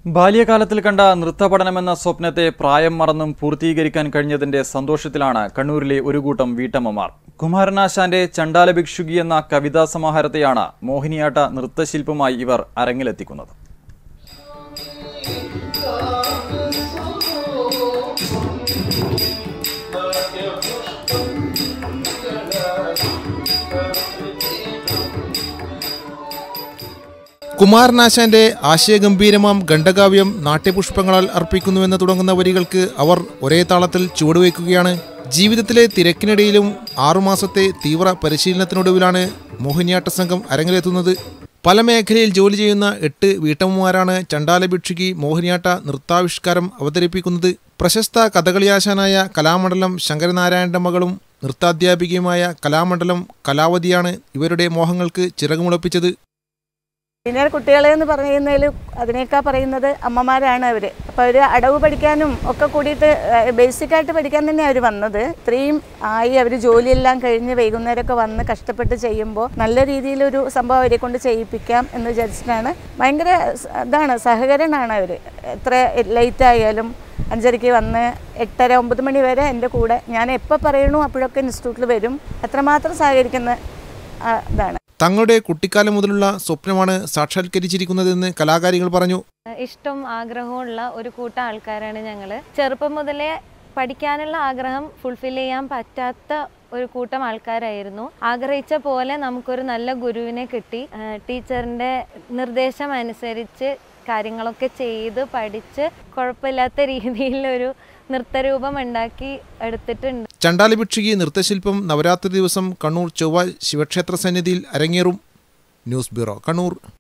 ബാല്യകാലത്തിൽ കണ്ട നൃത്തപഠനമെന്ന സ്വപ്നത്തെ പ്രായം മറന്നും പൂർത്തീകരിക്കാൻ കഴിഞ്ഞതിന്റെ സന്തോഷത്തിലാണ് കണ്ണൂരിലെ ഒരു കൂട്ടം വീട്ടമ്മമാർ കുമാരനാശാന്റെ ചണ്ടാല ഭിക്ഷുകി എന്ന കവിതാ സമാഹാരത്തെയാണ് മോഹിനിയാട്ട നൃത്തശില്പമായി ഇവർ അരങ്ങിലെത്തിക്കുന്നത് കുമാരനാശാന്റെ ആശയഗംഭീരമാം ഖണ്ഡകാവ്യം നാട്യപുഷ്പങ്ങളാൽ അർപ്പിക്കുന്നുവെന്ന് തുടങ്ങുന്ന വരികൾക്ക് അവർ ഒരേ താളത്തിൽ ചുവടുവയ്ക്കുകയാണ് ജീവിതത്തിലെ തിരക്കിനിടയിലും ആറുമാസത്തെ തീവ്ര പരിശീലനത്തിനൊടുവിലാണ് മോഹിനിയാട്ട സംഘം അരങ്ങിലെത്തുന്നത് പല മേഖലയിൽ ജോലി ചെയ്യുന്ന എട്ട് വീട്ടമ്മമാരാണ് ചണ്ടാല ഭിക്ഷുകി മോഹിനിയാട്ട നൃത്താവിഷ്കാരം അവതരിപ്പിക്കുന്നത് പ്രശസ്ത കഥകളിയാശാനായ കലാമണ്ഡലം ശങ്കരനാരായണന്റെ മകളും നൃത്താധ്യാപികയുമായ കലാമണ്ഡലം കലാവതിയാണ് ഇവരുടെ മോഹങ്ങൾക്ക് ചിറകുമുളപ്പിച്ചത് പിന്നെ കുട്ടികളെ എന്ന് പറയുന്നതിൽ അതിനേക്കാൾ പറയുന്നത് അമ്മമാരാണ് അവർ അപ്പോൾ അവർ അടവ് പഠിക്കാനും ഒക്കെ കൂടിയിട്ട് ബേസിക്കായിട്ട് പഠിക്കാൻ തന്നെ അവർ വന്നത് ഇത്രയും ആയി അവർ ജോലിയെല്ലാം കഴിഞ്ഞ് വൈകുന്നേരമൊക്കെ വന്ന് കഷ്ടപ്പെട്ട് ചെയ്യുമ്പോൾ നല്ല രീതിയിലൊരു സംഭവം അവരെ കൊണ്ട് ചെയ്യിപ്പിക്കാം എന്ന് വിചാരിച്ചിട്ടാണ് ഭയങ്കര സ- ഇതാണ് സഹകരണമാണ് അവർ എത്ര ലേറ്റ് ആയാലും അഞ്ചരയ്ക്ക് വന്ന് എട്ടര ഒമ്പത് മണി വരെ എൻ്റെ കൂടെ ഞാൻ എപ്പോൾ പറയണു അപ്പോഴൊക്കെ ഇൻസ്റ്റിറ്റ്യൂട്ടിൽ വരും അത്രമാത്രം സഹകരിക്കുന്ന ആ, ഇതാണ് തങ്ങളുടെ കുട്ടിക്കാലം മുതലുള്ള സ്വപ്നമാണ് സാക്ഷാത്കരിച്ചിരിക്കുന്നതെന്ന് കലാകാരികൾ പറഞ്ഞു ഇഷ്ടം ആഗ്രഹമുള്ള ഒരു കൂട്ടം ആൾക്കാരാണ് ഞങ്ങൾ ചെറുപ്പം മുതലേ പഠിക്കാനുള്ള ആഗ്രഹം ഫുൾഫിൽ ചെയ്യാൻ പറ്റാത്ത ഒരു കൂട്ടം ആൾക്കാരായിരുന്നു ആഗ്രഹിച്ച പോലെ നമുക്കൊരു നല്ല ഗുരുവിനെ കിട്ടി ആ, ടീച്ചറിൻ്റെ നിർദ്ദേശം അനുസരിച്ച് കാര്യങ്ങളൊക്കെ ചെയ്ത് പഠിച്ച് കുഴപ്പമില്ലാത്ത രീതിയിലൊരു നൃത്തരൂപം ഉണ്ടാക്കി എടുത്തിട്ടുണ്ട് ചണ്ടാല ഭിക്ഷുകി നൃത്തശില്പം നവരാത്രി ദിവസം കണ്ണൂർ ചൊവ്വ ശിവക്ഷേത്ര സന്നിധിയിൽ അരങ്ങേറും ന്യൂസ് ബ്യൂറോ കണ്ണൂർ